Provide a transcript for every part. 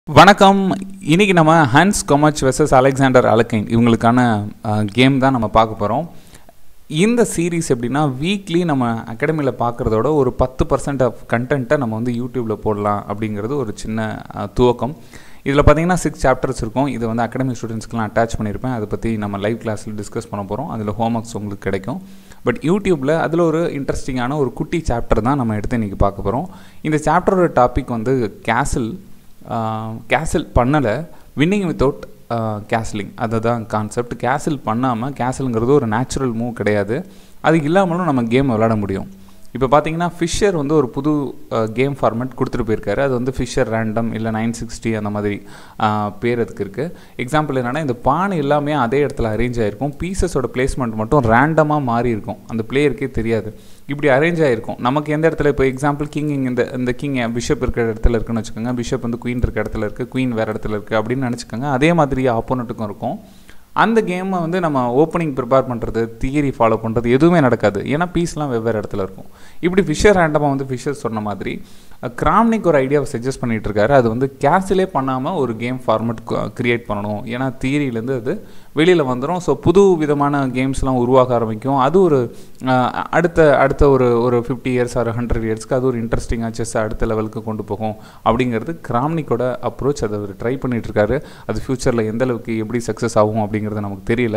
வணக்கம் இன்னைக்கு நம்ம Hans Kmoch versus Alexander Alekhine இவங்களுக்கான கேம் தான் நம்ம பார்க்க போகிறோம் இந்த சீரீஸ் எப்படின்னா வீக்லி நம்ம அகாடமியில் பார்க்குறதோட ஒரு பத்து பர்சன்ட் ஆஃப் கண்டென்ட்டை நம்ம வந்து யூடியூப்பில் போடலாம் அப்படிங்கிறது ஒரு சின்ன அஹ், துவக்கம் இதில் பார்த்தீங்கன்னா சிக்ஸ் சாப்டர்ஸ் இருக்கும் இது வந்து அகாடமிக் ஸ்டூடெண்ட்ஸ்க்குலாம் அட்டாச் பண்ணியிருப்பேன் அதை பற்றி நம்ம லைவ் கிளாஸில் டிஸ்கஸ் பண்ண போகிறோம் அதில் ஹோம் ஒர்க்ஸ் உங்களுக்கு கிடைக்கும் பட் யூடியூப்பில் அதில் ஒரு இன்ட்ரெஸ்டிங்கான ஒரு குட்டி சாப்டர் தான் நம்ம எடுத்து இன்றைக்கி பார்க்க போகிறோம் இந்த சாப்டரோட டாபிக் வந்து கேசில் கேசில் பண்ணலை வின்னிங் வித்தவுட் கேஸ்லிங் அதுதான் கான்செப்ட் கேசில் பண்ணாமல் கேசலுங்கிறது ஒரு நேச்சுரல் மூவ் கிடையாது அது இல்லாமலும் நம்ம கேம் விளாட முடியும் இப்போ பார்த்தீங்கன்னா ஃபிஷர் வந்து ஒரு புது கேம் ஃபார்மேட் கொடுத்துட்டு போயிருக்காரு அது வந்து ஃபிஷர் ரேண்டம் இல்லை நைன் சிக்ஸ்டி அந்த மாதிரி அஹ், பேர் அதுக்கு இருக்குது எக்ஸாம்பிள் என்னென்னா இந்த பானை எல்லாமே அதே இடத்துல அரேஞ்ச் ஆகிருக்கும் பீசஸோட பிளேஸ்மெண்ட் மட்டும் ரேண்டமாக மாறி இருக்கும் அந்த பிளேயருக்கே தெரியாது இப்படி அரேஞ்ச் ஆகிருக்கும் நமக்கு எந்த இடத்துல இப்போ எக்ஸாம்பிள் கிங் இந்த இந்த கிங் பிஷப் இருக்கிற இடத்துல இருக்குன்னு வச்சுக்கோங்க பிஷப் வந்து குயின் இருக்க இடத்துல இருக்குது குயின் வேறு இடத்துல இருக்குது அப்படின்னு நினச்சிக்கோங்க அதே மாதிரி ஆப்போனண்ட்டுக்கும் இருக்கும் அந்த கேமை வந்து நம்ம ஓப்பனிங் ப்ரிப்பேர் பண்ணுறது தியரி ஃபாலோ பண்ணுறது எதுவுமே நடக்காது ஏன்னா பீஸ்லாம் வெவ்வேறு இடத்துல இருக்கும் இப்படி ஃபிஷர் ரேண்டமாக வந்து ஃபிஷர் சொன்ன மாதிரி கிராம்னிக் ஒரு ஐடியாவை சஜஸ்ட் பண்ணிட்டு இருக்காரு அது வந்து கேன்சலே பண்ணாமல் ஒரு கேம் ஃபார்மேட் கிரியேட் பண்ணணும் ஏன்னா தியரியிலேருந்து அது வெளியில் வந்துடும் ஸோ புது விதமான கேம்ஸ்லாம் உருவாக ஆரம்பிக்கும் அது ஒரு அஹ், அடுத்த அடுத்த ஒரு ஒரு ஃபிஃப்டி இயர்ஸ் ஆர் ஹண்ட்ரட் இயர்ஸ்க்கு அது ஒரு இன்ட்ரெஸ்டிங்காக செஸ் அடுத்த லெவலுக்கு கொண்டு போகும் அப்படிங்கிறது கிராம்னிக்கோட அப்ரோச் அதை அவர் ட்ரை பண்ணிட்டு இருக்காரு அது ஃப்யூச்சரில் எந்த அளவுக்கு எப்படி சக்ஸஸ் ஆகும் அப்படிங்கிறது நமக்கு தெரியல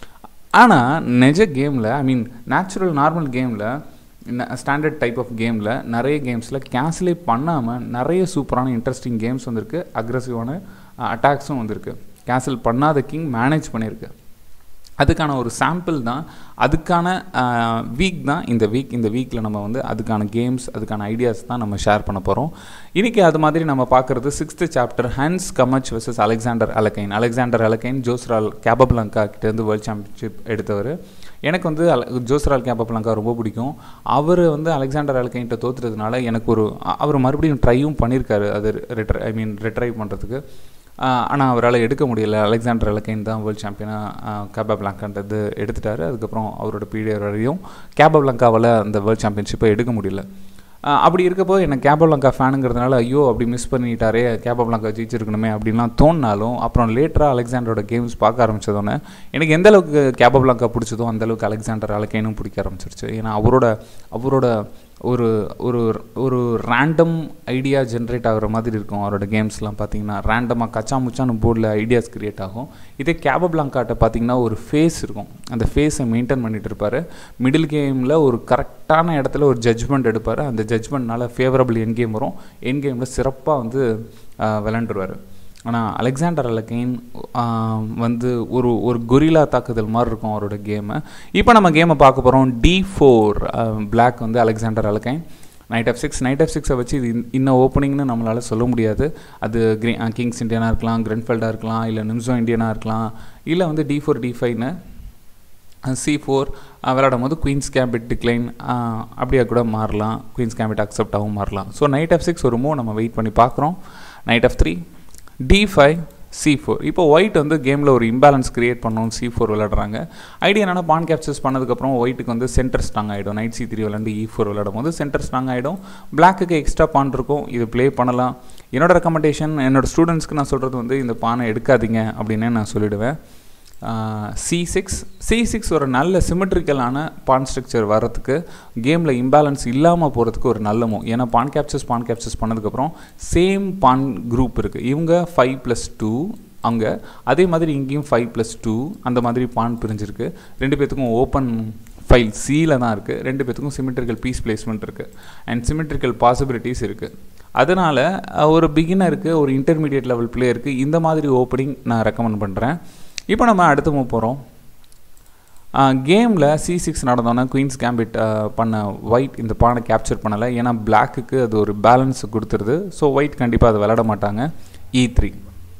ஆனால் நிஜ கேமில் ஐ மீன் நேச்சுரல் நார்மல் கேமில் ஸ்டாண்டர்ட் டைப் ஆஃப் கேமில் நிறைய கேம்ஸில் கேன்சலே பண்ணாமல் நிறைய சூப்பரான இன்ட்ரெஸ்டிங் கேம்ஸ் வந்திருக்கு அக்ரஸிவான அட்டாக்ஸும் வந்திருக்கு கேன்சல் பண்ணாத கிங் மேனேஜ் பண்ணியிருக்கு அதுக்கான ஒரு சாம்பிள் தான் அதுக்கான வீக் தான் இந்த வீக் இந்த வீக்கில் நம்ம வந்து அதுக்கான கேம்ஸ் அதுக்கான ஐடியாஸ் தான் நம்ம ஷேர் பண்ண போகிறோம் இன்றைக்கி அது மாதிரி நம்ம பார்க்குறது sixth chapter Hans Kmoch versus Alexander Alekhine Alexander Alekhine Jose Raul Capablanca கிட்டேருந்து வேர்ல்ட் சாம்பியன்ஷிப் எடுத்தவர் எனக்கு வந்து அல ஜோஸ்ரால் கேபப்லங்கா ரொம்ப பிடிக்கும் அவர் வந்து அலெக்சாண்டர் அலக்கைன்ட்ட தோத்துறதுனால எனக்கு ஒரு அ- அவர் மறுபடியும் ட்ரையும் பண்ணியிருக்காரு அது ரெட்ரை ஐ மீன் ரெட்ரை பண்ணுறதுக்கு ஆனால் அவரால் எடுக்க முடியல அலெக்சாண்டர் அலக்கைன் தான் வேர்ல்ட் சாம்பியனாக கேபா பிளாங்கான்றது எடுத்துட்டாரு அதுக்கப்புறம் அவரோட பீரியட் வரையும் கேபா பிளாங்காவால் அந்த வேர்ல்ட் சாம்பியன்ஷிப்பை எடுக்க முடியல ஆஹ் அப்படி இருக்கப்போ எனக்கு கேபப்லாங்கா ஃபேனுங்கிறதுனால ஐயோ அப்படி மிஸ் பண்ணிட்டாரே கேபப்லாங்கா ஜெயிச்சிருக்கணுமே அப்படின்லாம் தோணினாலும் அப்புறம் லேட்டராக அலெக்சாண்டரோட கேம்ஸ் பார்க்க ஆரம்பிச்சதோன்னே எனக்கு எந்த அளவுக்கு கேபப்லாங்கா பிடிச்சதோ அந்த அளவுக்கு அலெக்சாண்டர் அலக்கைனும் பிடிக்க ஆரம்பிச்சிருச்சு ஏன்னா அவரோட அவரோட ஒரு ஒரு ஒரு ரேண்டம் ஐடியா ஜென்ரேட் ஆகுற மாதிரி இருக்கும் அவரோட கேம்ஸ்லாம் பார்த்தீங்கன்னா ரேண்டமாக கச்சா முச்சான்னு போர்டில் ஐடியாஸ் கிரியேட் ஆகும் இதே கேபப்லாங்காட்ட பார்த்தீங்கன்னா ஒரு ஃபேஸ் இருக்கும் அந்த ஃபேஸை மெயின்டைன் பண்ணிட்டு இருப்பார் மிடில் கேமில் ஒரு கரெக்டான இடத்துல ஒரு ஜட்ஜ்மெண்ட் எடுப்பார் அந்த ஜட்ஜ்மெண்ட்னால ஃபேவரபிள் என் கேம் வரும் என் கேமில் சிறப்பாக வந்து ஆஹ், விளையாண்டுருவார் ஆனால் அலெக்சாண்டர் அலக்கைன் வந்து ஒரு ஒரு கொரில்லா தாக்குதல் மாதிரி இருக்கும் அவரோட கேமை இப்போ நம்ம கேமை பார்க்க போகிறோம் டி ஃபோர் பிளாக் வந்து Alexander Alekhine knight f six knight f சிக்ஸை வச்சு இது இன்- இன்னும் ஓப்பனிங்னு நம்மளால் சொல்ல முடியாது அது கிரீ கிங்ஸ் இண்டியனாக இருக்கலாம் கிரென்ஃபெல்டாக இருக்கலாம் இல்லை நிம்சோ இண்டியனாக இருக்கலாம் இல்லை வந்து டி ஃபோர் டி ஃபைவ்னு சி ஃபோர் விளையாடும் போது குயின்ஸ் கேம்பிட் டிக்ளைன் அப்படியே கூட மாறலாம் குயின்ஸ் கேம்பிட் அக்செப்ட் ஆகும் மாறலாம் ஸோ நைட் ஆஃப் சிக்ஸ் ஒரு மூவ் நம்ம வெயிட் பண்ணி பார்க்குறோம் knight f three D five C four இப்போ ஒயிட் வந்து கேமில் ஒரு இம்பேலன்ஸ் கிரியேட் பண்ணணும் சி ஃபோர் விளையாடுறாங்க ஐடியா என்னன்னா பான் கேப்சர்ஸ் பண்ணதுக்கப்புறம் ஒயிட்டுக்கு வந்து சென்டர் ஸ்ட்ராங் ஆகிடும் நைட் சி த்ரீ விளாண்டு இ ஃபோர் விளையாடும் போது சென்டர் ஸ்ட்ராங் ஆகிடும் பிளாக்குக்கு எக்ஸ்ட்ரா பான் இருக்கும் இது ப்ளே பண்ணலாம் என்னோட ரெக்கமெண்டேஷன் என்னோட ஸ்டூடெண்ட்ஸ்க்கு நான் சொல்கிறது வந்து இந்த பானை எடுக்காதீங்க அப்படின்னு நான் சொல்லிடுவேன் சி சிக்ஸ் சி சிக்ஸ் ஒரு நல்ல சிமெட்ரிக்கலான பான் ஸ்ட்ரக்சர் வர்றதுக்கு கேமில் இம்பேலன்ஸ் இல்லாமல் போகிறதுக்கு ஒரு நல்ல மூவ் ஏன்னா பான் கேப்சர்ஸ் பான் கேப்சர்ஸ் பண்ணதுக்கப்புறம் சேம் பான் குரூப் இருக்குது இவங்க ஃபைவ் ப்ளஸ் டூ அங்கே அதே மாதிரி இங்கேயும் ஃபைவ் ப்ளஸ் டூ அந்த மாதிரி பான் பிரிஞ்சிருக்கு ரெண்டு பேர்த்துக்கும் ஓப்பன் ஃபைல் சியில் தான் இருக்குது ரெண்டு பேர்த்துக்கும் சிமெட்ரிக்கல் பீஸ் பிளேஸ்மெண்ட் இருக்குது அண்ட் சிமெட்ரிக்கல் பாசிபிலிட்டிஸ் இருக்குது அதனால் ஒரு பிகினருக்கு ஒரு இன்டர்மீடியட் லெவல் பிளேயருக்கு இந்த மாதிரி ஓப்பனிங் நான் ரெக்கமெண்ட் பண்ணுறேன் இப்போ நம்ம அடுத்து மூவ் போகிறோம் கேமில் சி சிக்ஸ் நடந்தோன்னே குயின்ஸ் கேம்பிட் பண்ண ஒயிட் இந்த பானை கேப்சர் பண்ணலை ஏன்னா பிளாக்குக்கு அது ஒரு பேலன்ஸ் கொடுத்துருது ஸோ ஒயிட் கண்டிப்பாக அதை விளையாட மாட்டாங்க E three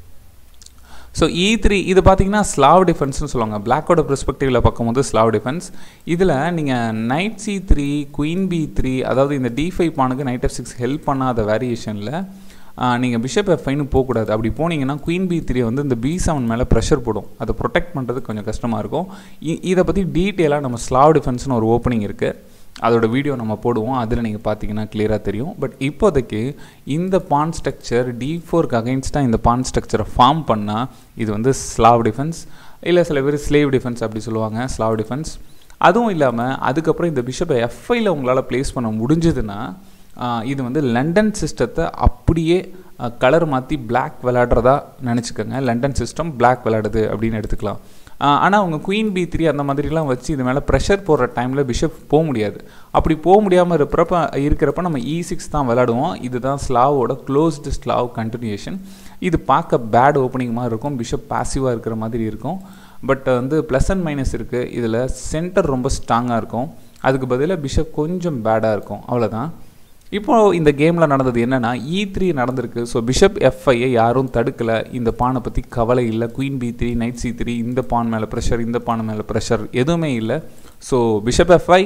so E three இது பார்த்தீங்கன்னா ஸ்லாவ் டிஃபென்ஸ்னு சொல்லுவாங்க பிளாக்கோட பெர்ஸ்பெக்டிவில் பார்க்கும்போது ஸ்லாவ் டிஃபென்ஸ் இதில் நீங்கள் knight C three queen B three அதாவது இந்த டி ஃபைவ் பானுக்கு நைட் எஃப் சிக்ஸ் ஹெல்ப் பண்ணாத வேரியேஷனில் நீங்கள் பிஷப் எஃப் ஃபைனு போகக்கூடாது அப்படி போனீங்கன்னா குயின் பி த்ரீ வந்து இந்த பி செவன் மேலே ப்ரெஷர் போடும் அதை ப்ரொடெக்ட் பண்ணுறது கொஞ்சம் கஷ்டமாக இருக்கும் இ- இதை பற்றி டீட்டெயிலாக நம்ம ஸ்லாவ் டிஃபென்ஸ்னு ஒரு ஓப்பனிங் இருக்குது அதோட வீடியோ நம்ம போடுவோம் அதில் நீங்கள் பார்த்தீங்கன்னா கிளியராக தெரியும் பட் இப்போதைக்கு இந்த பான் ஸ்ட்ரக்சர் டி ஃபோருக்கு அகைன்ஸ்டாக இந்த பான் ஸ்ட்ரக்சரை ஃபார்ம் பண்ணால் இது வந்து ஸ்லாவ் டிஃபென்ஸ் இல்லை சில பேர் ஸ்லேவ் டிஃபென்ஸ் அப்படி சொல்லுவாங்க ஸ்லாவ் டிஃபென்ஸ் அதுவும் இல்லாமல் அதுக்கப்புறம் இந்த பிஷப்பை எஃப்ஐயில் உங்களால் ப்ளேஸ் பண்ண முடிஞ்சதுன்னா இது வந்து லண்டன் சிஸ்டத்தை அப்படியே கலர் மாற்றி பிளாக் விளையாடுறதா நினச்சிக்கோங்க லண்டன் சிஸ்டம் பிளாக் விளையாடுது அப்படின்னு எடுத்துக்கலாம் ஆனால் அவங்க குயின் பி த்ரீ அந்த மாதிரிலாம் வச்சு இது மேலே ப்ரெஷர் போடுற டைமில் பிஷப் போக முடியாது அப்படி போக முடியாமல் இருக்கிறப்ப இருக்கிறப்ப நம்ம இ சிக்ஸ் தான் விளாடுவோம் இதுதான் ஸ்லாவோட க்ளோஸ்டு ஸ்லாவ் கண்டினியூஷன் இது பார்க்க பேட் ஓப்பனிங் மாதிரி இருக்கும் பிஷப் பாசிவாக இருக்கிற மாதிரி இருக்கும் பட் வந்து ப்ளஸ் அண்ட் மைனஸ் இருக்குது இதில் சென்டர் ரொம்ப ஸ்ட்ராங்காக இருக்கும் அதுக்கு பதிலாக பிஷப் கொஞ்சம் பேடாக இருக்கும் அவ்வளோதான் இப்போது இந்த கேமில் நடந்தது என்னென்னா இ த்ரீ நடந்திருக்கு ஸோ பிஷப் எஃப்ஐயை யாரும் தடுக்கலை இந்த பானை பற்றி கவலை இல்லை queen B three knight C three இந்த பான் மேலே ப்ரெஷர் இந்த பான் மேலே ப்ரெஷர் எதுவுமே இல்லை ஸோ பிஷப் எஃப்ஐ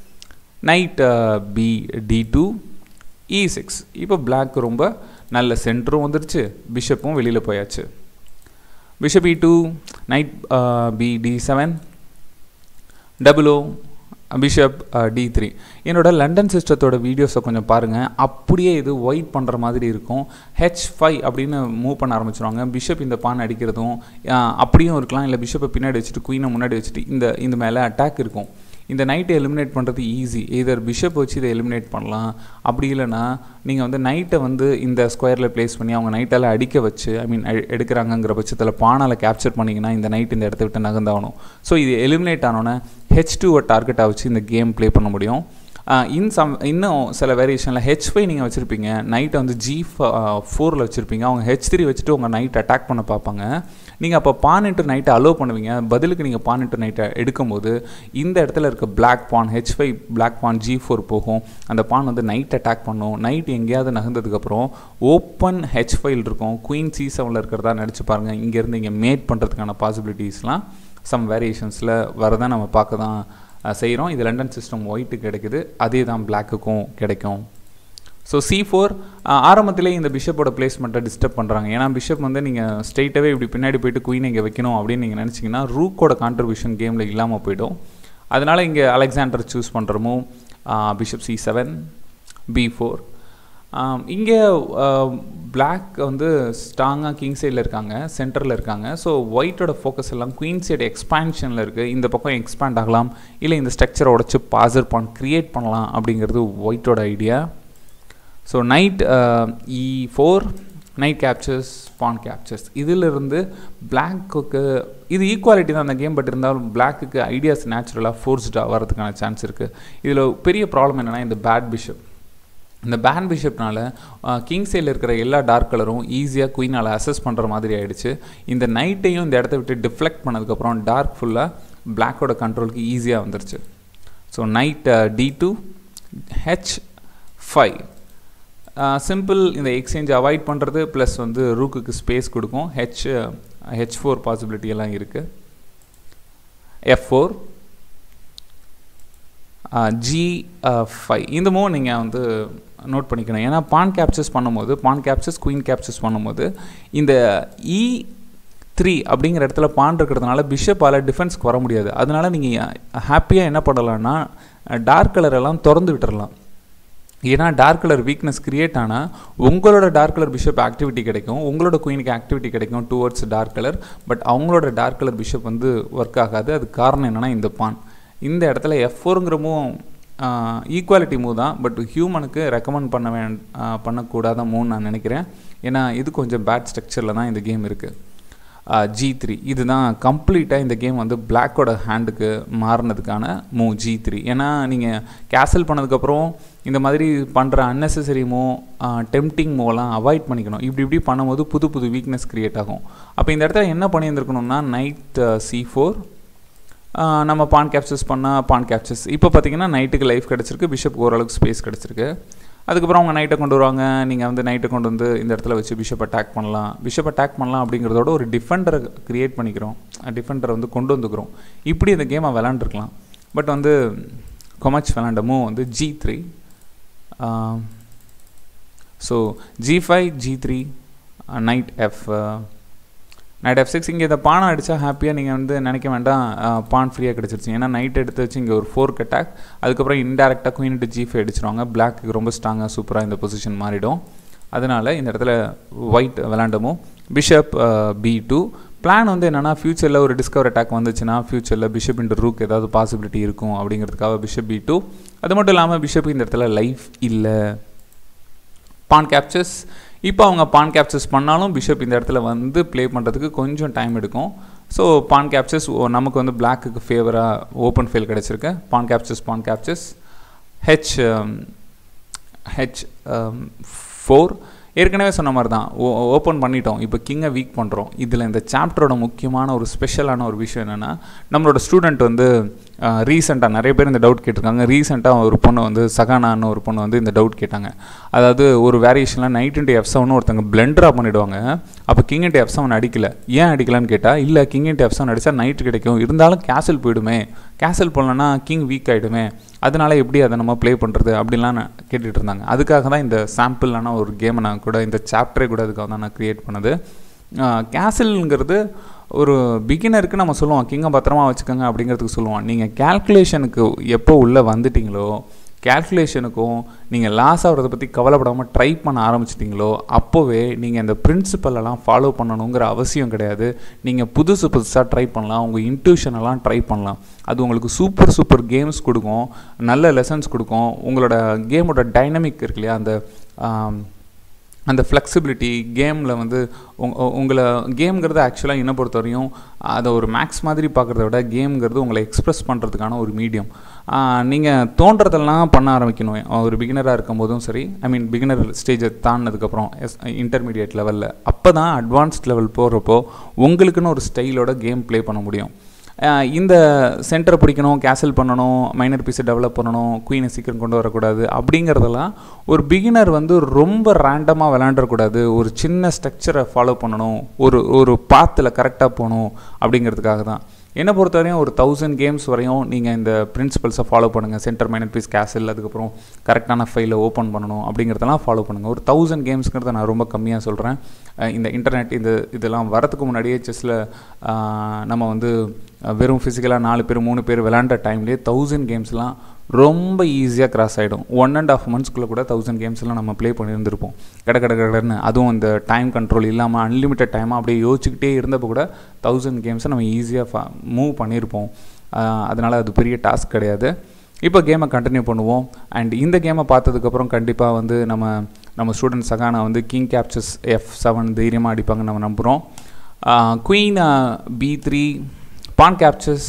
knight B D two E six இப்போ பிளாக் ரொம்ப நல்ல சென்டரும் வந்துருச்சு பிஷப்பும் வெளியில் போயாச்சு bishop E two knight B D seven double O bishop D three என்னோட லண்டன் சிஸ்டத்தோட வீடியோஸை கொஞ்சம் பாருங்கள் அப்படியே இது ஒயிட் பண்ணுற மாதிரி இருக்கும் ஹெச் ஃபைவ் அப்படின்னு மூவ் பண்ண ஆரம்பிச்சிருவாங்க பிஷப் இந்த பான் அடிக்கிறதும் அப்படியும் இருக்கலாம் இல்லை பிஷப்பை பின்னாடி வச்சுட்டு குயினை முன்னாடி வச்சுட்டு இந்த இந்த மேலே அட்டாக் இருக்கும் இந்த நைட்டை எலிமினேட் பண்ணுறது ஈஸி எதர் பிஷப் வச்சு இதை எலிமினேட் பண்ணலாம் அப்படி இல்லைனா நீங்கள் வந்து நைட்டை வந்து இந்த ஸ்கொயரில் ப்ளேஸ் பண்ணி அவங்க நைட்டால் அடிக்க வச்சு ஐ மீன் எடுக்கிறாங்கங்கிற பட்சத்தில் பானால் கேப்சர் பண்ணிங்கன்னா இந்த நைட் இந்த இடத்த விட்டு நகர்ந்தாகணும் ஸோ இது எலிமினேட் ஆனோன்னே ஹெச் டூவை டார்கெட்டாக வச்சு இந்த கேம் ப்ளே பண்ண முடியும் இன் சம் இன்னும் சில வேரியேஷனில் ஹெச் ஃபைவ் நீங்கள் வச்சுருப்பீங்க நைட்டை வந்து ஜி ஃபோரில் வச்சுருப்பீங்க அவங்க ஹெச் த்ரீ வச்சுட்டு உங்கள் நைட் அட்டாக் பண்ண பார்ப்பாங்க நீங்கள் அப்போ பான் இன்ட்டு நைட்டை அலோவ் பண்ணுவீங்க பதிலுக்கு நீங்கள் பான் இன்ட்டு நைட்டை எடுக்கும்போது இந்த இடத்துல இருக்க black pawn H five black pawn G four போகும் அந்த பான் வந்து நைட் அட்டாக் பண்ணும் நைட் எங்கேயாவது நகர்ந்ததுக்கப்புறம் ஓப்பன் ஹெச் ஃபைல் இருக்கும் குயின் சி செவனில் இருக்கிறதா நினச்சி பாருங்கள் இங்கேருந்து இங்கே மேட் பண்ணுறதுக்கான பாசிபிலிட்டிஸ்லாம் சம் வேரியேஷன்ஸில் வரதை நம்ம பார்க்க தான் செய்கிறோம் இது லண்டன் சிஸ்டம் ஒயிட்டு கிடைக்குது அதே தான் பிளாக்குக்கும் கிடைக்கும் ஸோ சி ஃபோர் ஆரம்பத்திலே இந்த பிஷப்போட பிளேஸ்மெண்ட்டை டிஸ்டர்ப் பண்ணுறாங்க ஏன்னா பிஷப் வந்து நீங்கள் ஸ்ட்ரெயிட்டாகவே இப்படி பின்னாடி போயிட்டு குயின் இங்கே வைக்கணும் அப்படின்னு நீங்கள் நினச்சிங்கன்னா ரூக்கோட கான்ட்ரிபியூஷன் கேமில் இல்லாமல் போயிடும் அதனால் இங்கே அலெக்சாண்டர் சூஸ் பண்ணுறமோ bishop C seven B four இங்கே பிளாக் வந்து ஸ்ட்ராங்காக கிங் சைடில் இருக்காங்க சென்டரில் இருக்காங்க ஸோ ஒயிட்டோட ஃபோக்கஸ் எல்லாம் குயின் சைடு எக்ஸ்பான்ஷனில் இருக்குது இந்த பக்கம் எக்ஸ்பேண்ட் ஆகலாம் இல்லை இந்த ஸ்ட்ரக்சரை உடச்சி பாசர் பான் க்ரியேட் பண்ணலாம் அப்படிங்கிறது ஒயிட்டோட idea so knight E four knight captures pawn captures இதிலிருந்து பிளாக்குக்கு இது ஈக்குவாலிட்டி தான் அந்த கேம் பட் இருந்தாலும் பிளாக்குக்கு ஐடியாஸ் நேச்சுரலாக ஃபோர்ஸ்டாக வரதுக்கான சான்ஸ் இருக்குது இதில் பெரிய ப்ராப்ளம் என்னென்னா இந்த பேட் பிஷப் இந்த பேன் பிஷப்னால கிங் சைடில் இருக்கிற எல்லா டார்க் கலரும் ஈஸியாக குயினால் அசஸ் பண்ணுற மாதிரி ஆகிடுச்சு இந்த நைட்டையும் இந்த இடத்த விட்டு டிஃப்ளெக்ட் பண்ணதுக்கப்புறம் டார்க் ஃபுல்லாக பிளாக்கோட கண்ட்ரோலுக்கு ஈஸியாக வந்துருச்சு so knight D two H five simple இந்த எக்ஸ்சேஞ்ச் அவாய்ட் பண்ணுறது ப்ளஸ் வந்து ரூக்குக்கு ஸ்பேஸ் கொடுக்கும் ஹெச் ஹெச் ஃபோர் பாசிபிலிட்டி எல்லாம் இருக்குது எஃப் ஃபோர் ஜி ஃபைவ் இந்த மூவ் நீங்கள் வந்து நோட் பண்ணிக்கணும் ஏன்னா பான் கேப்சர்ஸ் பண்ணும்போது பான் கேப்சர்ஸ் குயின் கேப்சர்ஸ் பண்ணும்போது இந்த இ த்ரீ அப்படிங்கிற இடத்துல பான் இருக்கிறதுனால பிஷப்பால் டிஃபென்ஸ்க்கு வர முடியாது அதனால நீங்கள் ஹாப்பியாக என்ன பண்ணலான்னா டார்க் கலர் எல்லாம் திறந்து விட்டுறலாம் ஏன்னா டார்க் கலர் வீக்னஸ் கிரியேட் ஆனால் உங்களோட டார்க் கலர் பிஷப் ஆக்டிவிட்டி கிடைக்கும் உங்களோட குயினுக்கு ஆக்டிவிட்டி கிடைக்கும் டுவர்ட்ஸ் டார்க் கலர் பட் அவங்களோட டார்க் கலர் பிஷப் வந்து ஒர்க் ஆகாது அது காரணம் என்னென்னா இந்த பான் இந்த இடத்துல எஃப் ஃபோருங்கிற மூவ் ஈக்குவாலிட்டி மூவ் தான் பட் ஹியூமனுக்கு ரெக்கமெண்ட் பண்ண வே பண்ணக்கூடாத மூவ் நான் நினைக்கிறேன் ஏன்னா இது கொஞ்சம் பேட் ஸ்ட்ரக்சரில் தான் இந்த கேம் இருக்குது ஜி த்ரீ இதுதான் கம்ப்ளீட்டாக இந்த கேம் வந்து பிளாக்கோட ஹேண்டுக்கு மாறினதுக்கான மூவ் ஜி த்ரீ ஏன்னா நீங்கள் கேசல் பண்ணதுக்கப்புறம் இந்த மாதிரி பண்ணுற அன்னெசரி மூவ் டெம்டிங் மூவெல்லாம் அவாய்ட் பண்ணிக்கணும் இப்படி இப்படி பண்ணும்போது புது புது வீக்னஸ் க்ரியேட் ஆகும் அப்போ இந்த இடத்துல என்ன பண்ணியிருந்துருக்கணும்னா நைட் சி ஃபோர் நம்ம பான் கேப்சர்ஸ் பண்ணால் பான் கேப்சர்ஸ் இப்போ பார்த்தீங்கன்னா நைட்டுக்கு லைஃப் கிடச்சிருக்கு பிஷப் ஓரளவுக்கு ஸ்பேஸ் கிடச்சிருக்கு அதுக்கப்புறம் அவங்க நைட்டை கொண்டு வருவாங்க நீங்கள் வந்து நைட்டை கொண்டு வந்து இந்த இடத்துல வச்சு பிஷப் அட்டாக் பண்ணலாம் பிஷப் அட்டாக் பண்ணலாம் அப்படிங்கிறதோட ஒரு டிஃபெண்டரை க்ரியேட் பண்ணிக்கிறோம் டிஃபெண்டரை வந்து கொண்டு வந்துக்கிறோம் இப்படி இந்த கேமை விளாண்டுருக்கலாம் பட் வந்து கொமச் விளாண்ட மூவ் வந்து G three so G five G three knight F knight F six இங்கே இந்த பானை அடித்தா ஹாப்பியாக நீங்கள் வந்து நினைக்க வேண்டாம் பான் ஃப்ரீயாக கிடச்சிருச்சு ஏன்னா நைட் எடுத்து வச்சு இங்கே ஒரு ஃபோர்க் அட்டாக் அதுக்கப்புறம் இன்டெரக்டாக குயின் டு ஜி ஃபைவ் அடிச்சிருவாங்க பிளாக்கு ரொம்ப ஸ்ட்ராங்காக சூப்பராக இந்த பொசிஷன் மாறிடும் அதனால் இந்த இடத்துல ஒயிட் விளாண்டமும் பிஷப் பி டூ பிளான் வந்து என்னென்னா ஃப்யூச்சரில் ஒரு டிஸ்கவர் அட்டாக் வந்துச்சுன்னா ஃப்யூச்சரில் பிஷப் இன்ட்டு ரூக் ஏதாவது பாசிபிலிட்டி இருக்கும் அப்படிங்கிறதுக்காக பிஷப் பி டூ அது மட்டும் இல்லாமல் பிஷப் இந்த இடத்துல லைஃப் இல்லை பான் கேப்சர்ஸ் இப்போ அவங்க பான் கேப்சர்ஸ் பண்ணாலும் பிஷப் இந்த இடத்துல வந்து ப்ளே பண்ணுறதுக்கு கொஞ்சம் டைம் எடுக்கும் ஸோ பான் கேப்சர்ஸ் நமக்கு வந்து பிளாக்குக்கு ஃபேவராக ஓப்பன் ஃபெயில் கிடச்சிருக்கு pawn captures pawn captures H H four ஏற்கனவே சொன்ன மாதிரி தான் ஓ ஓப்பன் பண்ணிட்டோம் இப்போ கிங்கை வீக் பண்ணுறோம் இதில் இந்த சாப்டரோட முக்கியமான ஒரு ஸ்பெஷலான ஒரு விஷயம் என்னென்னா நம்மளோட ஸ்டூடெண்ட் வந்து ரீசெண்டாக நிறைய பேர் இந்த டவுட் கேட்டிருக்காங்க ரீசெண்டாக ஒரு பொண்ணு வந்து சகானான்னு ஒரு பொண்ணு வந்து இந்த டவுட் கேட்டாங்க அதாவது ஒரு வேரியேஷனில் நைட் இன்ட்டு எஃப் செவன் ஒருத்தங்க பிளெண்டராக பண்ணிவிடுவாங்க அப்போ கிங் இன்ட்டு எஃப் செவன் அடிக்கல ஏன் அடிக்கலான்னு கேட்டால் இல்லை கிங் இன்ட்டு எஃப் செவன் அடித்தா நைட்டு கிடைக்கும் இருந்தாலும் கேசல் போயிடுமே கேசல் போடலன்னா கிங் வீக் ஆகிடுமே அதனால் எப்படி அதை நம்ம ப்ளே பண்ணுறது அப்படின்லாம் நான் கேட்டுட்டு இருந்தாங்க அதுக்காக தான் இந்த சாம்பிளான ஒரு கேமை நான் கூட இந்த சாப்டரே கூட அதுக்காக தான் நான் க்ரியேட் பண்ணது கேசல்ங்கிறது ஒரு பிகினருக்கு நம்ம சொல்லுவோம் கிங்கை பத்திரமா வச்சுக்கோங்க அப்படிங்கிறதுக்கு சொல்லுவோம் நீங்கள் கேல்குலேஷனுக்கு எப்போ உள்ளே வந்துட்டீங்களோ கேல்குலேஷனுக்கும் நீங்கள் லாஸ் ஆகிறத பற்றி கவலைப்படாமல் ட்ரை பண்ண ஆரம்பிச்சிட்டிங்களோ அப்போவே நீங்கள் இந்த பிரின்சிபலெல்லாம் ஃபாலோ பண்ணணுங்கிற அவசியம் கிடையாது நீங்கள் புதுசு புதுசாக ட்ரை பண்ணலாம் உங்கள் இன்ட்யூஷனெல்லாம் ட்ரை பண்ணலாம் அது உங்களுக்கு சூப்பர் சூப்பர் கேம்ஸ் கொடுக்கும் நல்ல லெசன்ஸ் கொடுக்கும் உங்களோட கேமோட டைனமிக் இருக்கு இல்லையா அந்த அந்த ஃப்ளெக்சிபிலிட்டி கேமில் வந்து உங்களை கேம்ங்கிறது ஆக்சுவலாக என்ன பொறுத்த வரையும் அதை ஒரு மேக்ஸ் மாதிரி பார்க்குறத விட கேம்ங்கிறது உங்களை எக்ஸ்ப்ரெஸ் பண்ணுறதுக்கான ஒரு மீடியம் நீங்கள் தோன்றதெல்லாம் பண்ண ஆரம்பிக்கணும் ஒரு பிகினராக இருக்கும் போதும் சரி ஐ மீன் பிகினர் ஸ்டேஜை தாண்டினதுக்கப்புறம் எஸ் இன்டர்மீடியட் லெவலில் அப்போ தான் அட்வான்ஸ்ட் லெவல் போகிறப்போ உங்களுக்குன்னு ஒரு ஸ்டைலோட கேம் ப்ளே பண்ண முடியும் இந்த சென்டரை பிடிக்கணும் கேசல் பண்ணணும் மைனர் பீஸை டெவலப் பண்ணணும் குயினை சீக்கிரம் கொண்டு வரக்கூடாது அப்படிங்கிறதெல்லாம் ஒரு பிகினர் வந்து ரொம்ப ரேண்டமாக விளாண்டக்கூடாது ஒரு சின்ன ஸ்ட்ரக்சரை ஃபாலோ பண்ணணும் ஒரு ஒரு பாத்தில் கரெக்டாக போகணும் அப்படிங்கிறதுக்காக தான் என்னை பொறுத்தவரையும் ஒரு தௌசண்ட் கேம்ஸ் வரையும் நீங்கள் இந்த பிரின்சிபல்ஸை ஃபாலோ பண்ணுங்கள் சென்டர் மைனர் பீஸ் கேசல் அதுக்கப்புறம் கரெக்டான ஃபைலை ஓப்பன் பண்ணணும் அப்படிங்கிறதெல்லாம் ஃபாலோ பண்ணுங்கள் ஒரு தௌசண்ட் கேம்ஸ்ங்கிறத நான் ரொம்ப கம்மியாக சொல்கிறேன் இந்த இன்டர்நெட் இந்த இதெல்லாம் வரத்துக்கு முன்னாடியே செஸ்ஸில் நம்ம வந்து வெறும் ஃபிசிக்கலாக நாலு பேர் மூணு பேர் விளாண்ட டைம்லேயே தௌசண்ட் கேம்ஸ்லாம் ரொம்ப ஈஸியாக கிராஸ் ஆகிடும் ஒன் அண்ட் ஆஃப் மந்த்ஸ்க்குள்ளே கூட தௌசண்ட் கேம்ஸ்லாம் நம்ம ப்ளே பண்ணியிருந்திருப்போம் கட கட கடன்னு அதுவும் இந்த டைம் கண்ட்ரோல் இல்லாமல் அன்லிமிட்டட் டைமாக அப்படியே யோசிச்சுக்கிட்டே இருந்தப்போ கூட தௌசண்ட் கேம்ஸை நம்ம ஈஸியாக மூவ் பண்ணியிருப்போம் அதனால் அது பெரிய டாஸ்க் கிடையாது இப்போ கேமை கண்டினியூ பண்ணுவோம் அண்ட் இந்த கேமை பார்த்ததுக்கப்புறம் கண்டிப்பாக வந்து நம்ம நம்ம ஸ்டூடெண்ட் சகானா வந்து கிங் கேப்சர்ஸ் எஃப் செவன் தைரியமாக அடிப்பாங்கன்னு நம்ம நம்புகிறோம் queen B three pawn captures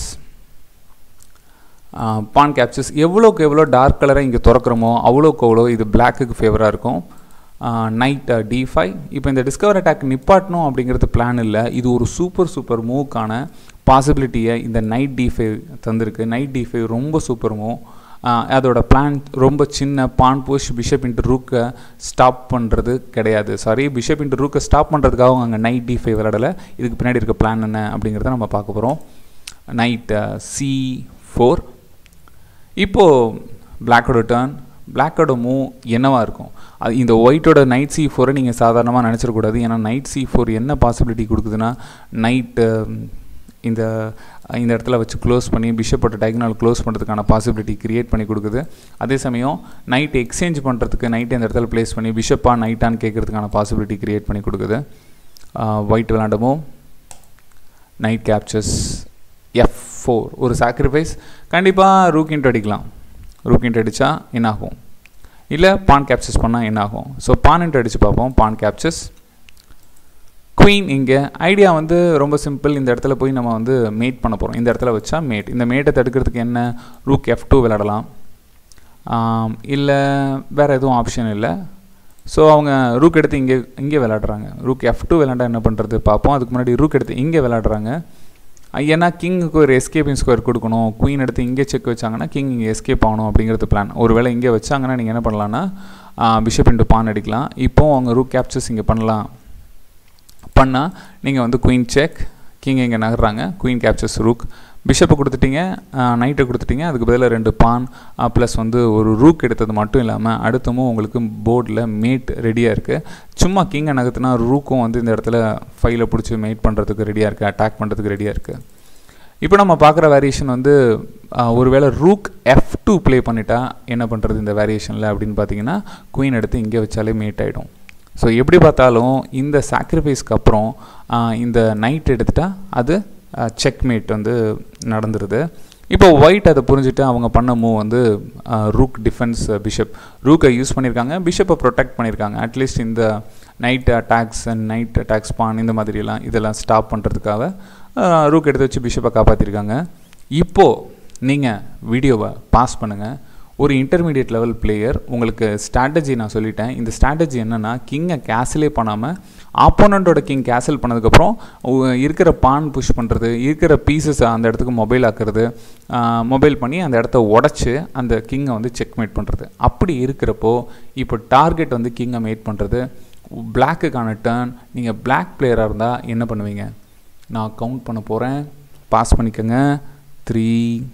pawn captures எவ்வளோக்கு எவ்வளோ டார்க் கலரை இங்கே திறக்கிறோமோ அவ்வளோக்கு அவ்வளோ இது பிளாக்குக்கு ஃபேவராக இருக்கும் நைட் டி ஃபைவ் இப்போ இந்த டிஸ்கவர் அட்டாக் நிப்பாட்டணும் அப்படிங்கிறது பிளான் இல்லை இது ஒரு சூப்பர் சூப்பர் மூவ்க்கான பாசிபிலிட்டியை இந்த நைட் டி ஃபைவ் தந்திருக்கு நைட் டி ஃபைவ் ரொம்ப சூப்பர் மூவ் அதோட பிளான் ரொம்ப சின்ன பான் புஷ் பிஷப் இன்ட்டு ரூக்கை ஸ்டாப் பண்ணுறது கிடையாது சாரி பிஷப் இன்ட்டு ரூக்கை ஸ்டாப் பண்ணுறதுக்காக அங்கே நைட் டி ஃபைவ் விளையாடலை இதுக்கு பின்னாடி இருக்க பிளான் என்ன அப்படிங்கிறத நம்ம பார்க்க போகிறோம் நைட் சி ஃபோர் இப்போது பிளாக்கோட டேர்ன் பிளாக்கோட மூவ் என்னவாக இருக்கும் அது இந்த ஒயிட்டோட நைட் சி ஃபோரை நீங்கள் சாதாரணமாக நினச்சிடக்கூடாது ஏன்னா நைட் சி ஃபோர் என்ன பாசிபிலிட்டி கொடுக்குதுன்னா நைட்டு இந்த இந்த இடத்துல வச்சு க்ளோஸ் பண்ணி பிஷப்போட டைகனால் க்ளோஸ் பண்ணுறதுக்கான பாசிபிலிட்டி க்ரியேட் பண்ணி கொடுக்குது அதே சமயம் நைட் எக்ஸ்சேஞ்ச் பண்ணுறதுக்கு நைட் இந்த இடத்துல ப்ளேஸ் பண்ணி பிஷப்பாக நைட்டான்னு கேட்குறதுக்கான பாசிபிலிட்டி க்ரியேட் பண்ணி கொடுக்குது ஒயிட் விளாண்டமோ நைட் கேப்சர்ஸ் எஃப் ஃபோர் ஒரு சாக்ரிஃபைஸ் கண்டிப்பாக ரூக்கின்ட்டு அடிக்கலாம் ரூக்கின்ட்டு அடித்தா என்னாகும் இல்லை பான் கேப்சர்ஸ் பண்ணால் என்னாகும் ஸோ பான் அடித்து பார்ப்போம் பான் கேப்சர்ஸ் குயின் இங்கே ஐடியா வந்து ரொம்ப சிம்பிள் இந்த இடத்துல போய் நம்ம வந்து மேட் பண்ண போகிறோம் இந்த இடத்துல வச்சா மேட் இந்த மேட்டை தடுக்கிறதுக்கு என்ன ரூக் எஃப் டூ விளாடலாம் இல்லை வேறு எதுவும் ஆப்ஷன் இல்லை ஸோ அவங்க ரூக் எடுத்து இங்கே இங்கே விளாடுறாங்க ரூக் எஃப் டூ விளாண்டா என்ன பண்ணுறது பார்ப்போம் அதுக்கு முன்னாடி ரூக் எடுத்து இங்கே விளாடுறாங்க ஏன்னா கிங்குக்கு ஒரு எஸ்கேப்பிங் ஸ்கொயர் கொடுக்கணும் குயின் எடுத்து இங்கே செக் வச்சாங்கன்னா கிங் இங்கே எஸ்கேப் ஆகணும் அப்படிங்கிறது பிளான் ஒருவேளை இங்கே வச்சாங்கன்னா நீங்கள் என்ன பண்ணலான்னா பிஷப் இன்ட்டு பான் அடிக்கலாம் இப்போ அவங்க ரூக் கேப்சர்ஸ் இங்கே பண்ணலாம் பண்ணால் நீங்கள் வந்து குயின் செக் கிங் இங்கே நகர்றாங்க குயின் கேப்சர்ஸ் ரூக் பிஷப்பை கொடுத்துட்டீங்க நைட்டை கொடுத்துட்டீங்க அதுக்கு பதிலாக ரெண்டு பான் ப்ளஸ் வந்து ஒரு ரூக் எடுத்தது மட்டும் இல்லாமல் அடுத்தமும் உங்களுக்கு போர்டில் மேட் ரெடியாக இருக்குது சும்மா கிங்கை நகர்த்துனா ரூக்கும் வந்து இந்த இடத்துல ஃபைலை பிடிச்சி மேட் பண்ணுறதுக்கு ரெடியாக இருக்குது அட்டாக் பண்ணுறதுக்கு ரெடியாக இருக்குது இப்போ நம்ம பார்க்குற வேரியேஷன் வந்து ஒருவேளை ரூக் எஃப் டூ ப்ளே பண்ணிட்டா என்ன பண்ணுறது இந்த வேரியேஷனில் அப்படின்னு பார்த்தீங்கன்னா குயின் எடுத்து இங்கே வச்சாலே மேட் ஆகிடும் ஸோ எப்படி பார்த்தாலும் இந்த சாக்ரிஃபைஸ்க்கு அப்புறம் இந்த நைட் எடுத்துட்டா அது செக்மேட் வந்து நடந்துருது இப்போ ஒயிட் அதை புரிஞ்சுட்டு அவங்க பண்ண மூவ் வந்து ரூக் டிஃபென்ஸ் பிஷப் ரூக்கை யூஸ் பண்ணியிருக்காங்க பிஷப்பை ப்ரொடெக்ட் பண்ணியிருக்காங்க அட்லீஸ்ட் இந்த knight attacks and knight attacks pawn இந்த மாதிரிலாம் இதெல்லாம் ஸ்டாப் பண்ணுறதுக்காக ரூக் எடுத்து வச்சு பிஷப்பை காப்பாற்றிருக்காங்க இப்போது நீங்கள் வீடியோவை பாஸ் பண்ணுங்கள் ஒரு இன்டர்மீடியட் லெவல் பிளேயர் உங்களுக்கு ஸ்ட்ராட்டஜி நான் சொல்லிட்டேன் இந்த ஸ்ட்ராட்டஜி என்னென்னா கிங்கை கேசலே பண்ணாமல் ஆப்போனண்ட்டோட கிங் கேசல் பண்ணதுக்கப்புறம் இருக்கிற பான் புஷ் பண்ணுறது இருக்கிற பீசஸ் அந்த இடத்துக்கு மொபைல் ஆக்குறது மொபைல் பண்ணி அந்த இடத்த உடச்சி அந்த கிங்கை வந்து செக்மேட் பண்ணுறது அப்படி இருக்கிறப்போ இப்போ டார்கெட் வந்து கிங்கை மேட் பண்ணுறது பிளாக்குக்கான டேர்ன் நீங்கள் பிளாக் பிளேயராக இருந்தால் என்ன பண்ணுவீங்க நான் கவுண்ட் பண்ண போகிறேன் பாஸ் பண்ணிக்கோங்க த்ரீ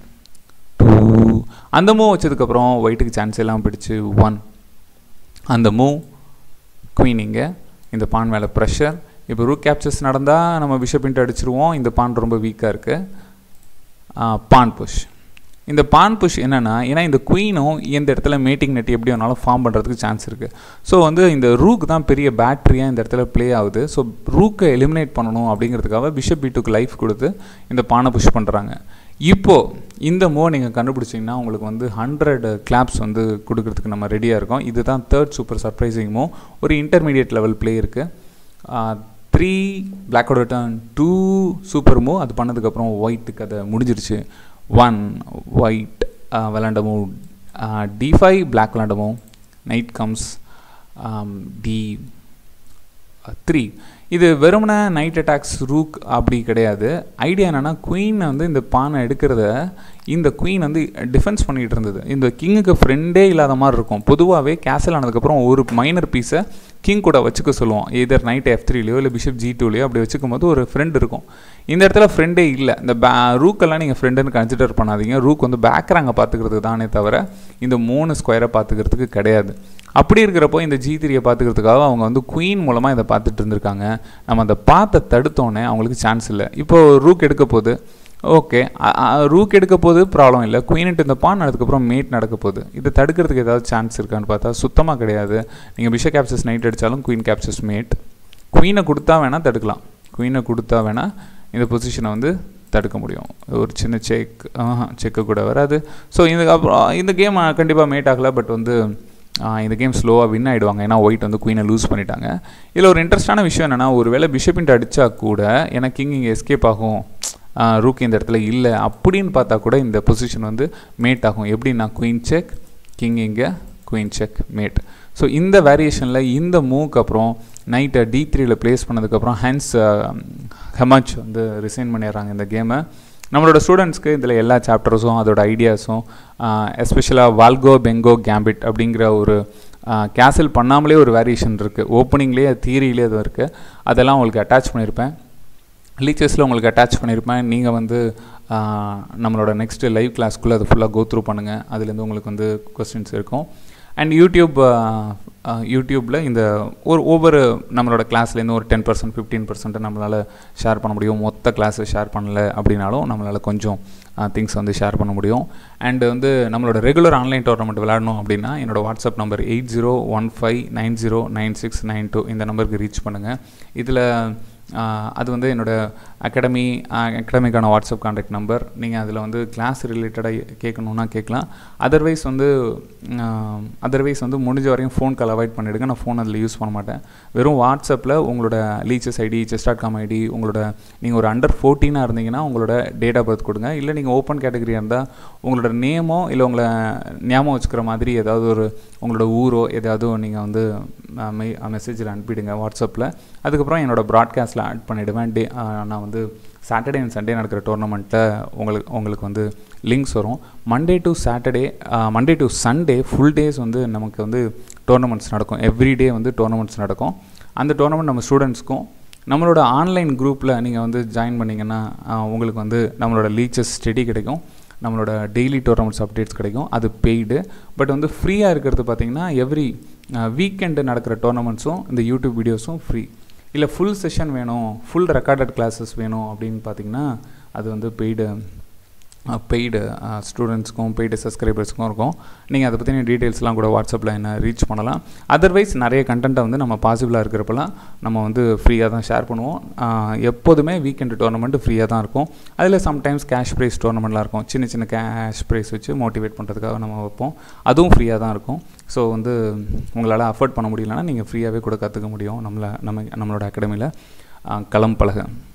டூ அந்த மூவ் வச்சதுக்கப்புறம் ஒயிட்டுக்கு சான்ஸ் எல்லாம் போயிடுச்சு ஒன் அந்த மூவ் குவீன் இங்கே இந்த பான் மேலே ப்ரெஷர் இப்போ ரூக் கேப்சர்ஸ் நடந்தால் நம்ம பிஷப் இன்ட்டு அடிச்சிருவோம் இந்த பான் ரொம்ப வீக்காக இருக்குது பான் புஷ் இந்த பான் புஷ் என்னென்னா ஏன்னா இந்த குயினும் இந்த இடத்துல மேட்டிங் நெட் எப்படி வேணாலும் ஃபார்ம் பண்ணுறதுக்கு சான்ஸ் இருக்குது ஸோ வந்து இந்த ரூக் தான் பெரிய பேட்ரியாக இந்த இடத்துல ப்ளே ஆகுது ஸோ ரூக்கை எலிமினேட் பண்ணணும் அப்படிங்கிறதுக்காக பிஷப் பீட்டுக்கு லைஃப் கொடுத்து இந்த பானை புஷ் பண்ணுறாங்க இப்போது இந்த மூவ் நீங்கள் கண்டுபிடிச்சிங்கன்னா உங்களுக்கு வந்து ஹண்ட்ரட் கிளாப்ஸ் வந்து கொடுக்கறதுக்கு நம்ம ரெடியாக இருக்கோம் இதுதான் தேர்ட் சூப்பர் சர்ப்ரைசிங் மூவ் ஒரு இன்டர்மீடியட் லெவல் ப்ளே இருக்குது த்ரீ பிளாக்கோட டர்ன் டூ சூப்பர் மூவ் அது பண்ணதுக்கப்புறம் ஒயிட்டுக்கு அதை முடிஞ்சிருச்சு ஒன் ஒயிட் விளாண்ட மூவ் டி ஃபைவ் பிளாக் விளாண்ட move knight comes D three இது வெறுமனே நைட் அட்டாக்ஸ் ரூக் அப்படி கிடையாது ஐடியா என்னென்னா குயின் வந்து இந்த பானை எடுக்கிறத இந்த குயின் வந்து டிஃபென்ஸ் பண்ணிகிட்டு இருந்தது இந்த கிங்குக்கு ஃப்ரெண்டே இல்லாத மாதிரி இருக்கும் பொதுவாகவே கேசல் ஆனதுக்கப்புறம் ஒரு மைனர் பீஸை கிங் கூட வச்சுக்க சொல்லுவோம் எதர் நைட் எஃப் த்ரீலையோ இல்லை பிஷப் ஜி டூலையோ அப்படி வச்சுக்கும் போது ஒரு ஃப்ரெண்ட் இருக்கும் இந்த இடத்துல ஃப்ரெண்டே இல்லை இந்த பே ரூக்கெல்லாம் நீங்கள் ஃப்ரெண்டுன்னு கன்சிடர் பண்ணாதீங்க ரூக் வந்து பேக்ராங்க பார்த்துக்கிறதுக்கு தானே தவிர இந்த மூணு ஸ்கொயரை பார்த்துக்கிறதுக்கு கிடையாது அப்படி இருக்கிறப்போ இந்த ஜி த்ரீயை பார்த்துக்கிறதுக்காக அவங்க வந்து குயின் மூலமாக இதை பார்த்துட்டு இருந்திருக்காங்க நம்ம அந்த பார்த்த தடுத்தோன்னே அவங்களுக்கு சான்ஸ் இல்லை இப்போது ரூக் எடுக்க போகுது ஓகே ரூக் எடுக்க போது ப்ராப்ளம் இல்லை குயின்ட்டு இந்த பான் அதுக்கப்புறம் மேட் நடக்க போகுது இதை தடுக்கிறதுக்கு ஏதாவது சான்ஸ் இருக்கான்னு பார்த்தா சுத்தமாக கிடையாது நீங்கள் பிஷப் கேப்சஸ் நைட் அடித்தாலும் குயின் கேப்சஸ் மேட் குயினை கொடுத்தா வேணால் தடுக்கலாம் குயினை கொடுத்தா வேணால் இந்த பொசிஷனை வந்து தடுக்க முடியும் ஒரு சின்ன செக் செக்கு கூட வராது ஸோ இந்த அப்புறம் இந்த கேம் கண்டிப்பாக மேட் ஆகலை பட் வந்து இந்த கேம் ஸ்லோவாக வின் ஆகிடுவாங்க ஏன்னா ஒயிட் வந்து குயினை லூஸ் பண்ணிட்டாங்க இதில் ஒரு இன்ட்ரெஸ்டான விஷயம் என்னென்னா ஒரு வேளை பிஷப்பின்ட்டு அடித்தா கூட ஏன்னா கிங் இங்கே எஸ்கேப் ஆகும் ரூக் இந்த இடத்துல இல்லை அப்படின்னு பார்த்தா கூட இந்த பொசிஷன் வந்து மேட் ஆகும் எப்படின்னா குயின் செக் கிங் இங்கே குயின் செக் மேட் ஸோ இந்த வேரியேஷனில் இந்த மூவ்க்கு அப்புறம் நைட்டை டி த்ரீயில் ப்ளேஸ் பண்ணதுக்கப்புறம் ஹேண்ட்ஸ் ஹெமச் வந்து ரிசைன் பண்ணிடுறாங்க இந்த கேமை நம்மளோட ஸ்டூடெண்ட்ஸ்க்கு இதில் எல்லா சாப்டர்ஸும் அதோட ஐடியாஸும் எஸ்பெஷலாக வால்கோ பெங்கோ கேம்பிட் அப்படிங்கிற ஒரு கேன்சல் பண்ணாமலே ஒரு வேரியேஷன் இருக்குது ஓப்பனிங்லேயே தியரியிலே அது இருக்குது அதெல்லாம் உங்களுக்கு அட்டாச் பண்ணியிருப்பேன் லீச்சர்ஸில் உங்களுக்கு அட்டாச் பண்ணியிருப்பேன் நீங்கள் வந்து நம்மளோட நெக்ஸ்ட்டு லைவ் கிளாஸ்க்குள்ளே அதை ஃபுல்லாக கோ த்ரூ பண்ணுங்கள் அதுலேருந்து உங்களுக்கு வந்து கொஸ்டின்ஸ் இருக்கும் அண்ட் யூடியூப் யூடியூப்பில் இந்த ஒரு ஒவ்வொரு நம்மளோட கிளாஸ்லேருந்து ஒரு டென் பர்சன்ட் ஃபிஃப்டீன் பர்சன்ட் நம்மளால் ஷேர் பண்ண முடியும் மொத்த கிளாஸை ஷேர் பண்ணல அப்படின்னாலும் நம்மளால் கொஞ்சம் திங்ஸ் வந்து ஷேர் பண்ண முடியும் அண்டு வந்து நம்மளோட ரெகுலர் ஆன்லைன் டோர்னமெண்ட் விளையாடணும் அப்படின்னா என்னோடய WhatsApp number eight zero one five nine zero nine six nine two இந்த நம்பருக்கு ரீச் பண்ணுங்கள் இதில் அது வந்து என்னோடய அகாடமி அகாடமிக்கான வாட்ஸ்அப் கான்டாக்ட் நம்பர் நீங்கள் அதில் வந்து கிளாஸ் ரிலேட்டடாக கேட்கணுன்னா கேட்கலாம் அதர்வைஸ் வந்து அதர்வைஸ் வந்து முடிஞ்ச வரையும் ஃபோன் கால் அவாய்ட் பண்ணிவிடுங்க நான் ஃபோன் அதில் யூஸ் பண்ண மாட்டேன் வெறும் வாட்ஸ்அப்பில் உங்களோட Lichess ID chess dot com ID உங்களோட நீங்கள் ஒரு அண்டர் ஃபோர்டீனாக இருந்தீங்கன்னா உங்களோட டேட் ஆஃப் பர்த் கொடுங்க இல்லை நீங்கள் ஓப்பன் கேட்டகரியாக இருந்தால் உங்களோட நேமோ இல்லை உங்களை ஞாபகம் வச்சுக்கிற மாதிரி ஏதாவது ஒரு உங்களோட ஊரோ ஏதாவது நீங்கள் வந்து மெசேஜில் அனுப்பிடுங்க வாட்ஸ்அப்பில் அதுக்கப்புறம் என்னோடய ப்ராட்காஸ்ட்டில் ஆட் பண்ணிவிடுவேன் டே நான் வந்து சாட்டர்டே அண்ட் சண்டே நடக்கிற டோர்னமெண்ட்டில் உங்களுக்கு உங்களுக்கு வந்து லிங்க்ஸ் வரும் Monday to Saturday Monday to Sunday full days வந்து நமக்கு வந்து டோர்னமெண்ட்ஸ் நடக்கும் எவ்ரி டே வந்து டோர்னமெண்ட்ஸ் நடக்கும் அந்த டோர்னமெண்ட் நம்ம ஸ்டூடெண்ட்ஸ்க்கும் நம்மளோட ஆன்லைன் குரூப்பில் நீங்கள் வந்து ஜாயின் பண்ணிங்கன்னா ஆஹ், உங்களுக்கு வந்து நம்மளோட லீச்சஸ் ஸ்டடி கிடைக்கும் நம்மளோட டெய்லி டோர்னமெண்ட்ஸ் அப்டேட்ஸ் கிடைக்கும் அது பெய்டு பட் வந்து ஃப்ரீயாக இருக்கிறது பார்த்தீங்கன்னா எவ்ரி வீக்கெண்டு நடக்கிற டோர்னமெண்ட்ஸும் இந்த யூடியூப் வீடியோஸும் ஃப்ரீ இல்லை ஃபுல் செஷன் வேணும் ஃபுல் ரெக்கார்டட் கிளாஸஸ் வேணும் அப்படின்னு பார்த்தீங்கன்னா அது வந்து பெய்டு பெய்டு ஸ்டூடெண்ட்ஸ்க்கும் பெய்டு சப்ஸ்கிரைபர்ஸ்க்கும் இருக்கும் நீங்கள் அதை பற்றின டீட்டெயில்ஸ்லாம் கூட வாட்ஸ்அப்பில் என்ன ரீச் பண்ணலாம் அதர்வைஸ் நிறைய கண்டென்ட்டை வந்து நம்ம பாசிபிளாக இருக்கிறப்பெல்லாம் நம்ம வந்து ஃப்ரீயாக தான் ஷேர் பண்ணுவோம் ஆஹ் எப்போதுமே வீக்கெண்டு டோர்னமெண்ட்டு ஃப்ரீயாக தான் இருக்கும் அதில் சம்டைம்ஸ் கேஷ் ப்ரைஸ் டோர்னமெண்ட்லாம் இருக்கும் சின்ன சின்ன கேஷ் ப்ரைஸ் வச்சு மோட்டிவேட் பண்ணுறதுக்காக நம்ம வைப்போம் அதுவும் ஃப்ரீயாக தான் இருக்கும் ஸோ வந்து உங்களால் அஃபோர்ட் பண்ண முடியலன்னா நீங்கள் ஃப்ரீயாகவே கூட கற்றுக்க முடியும் நம்மளை நம்ம நம்மளோட அகாடமியில் களம் பழக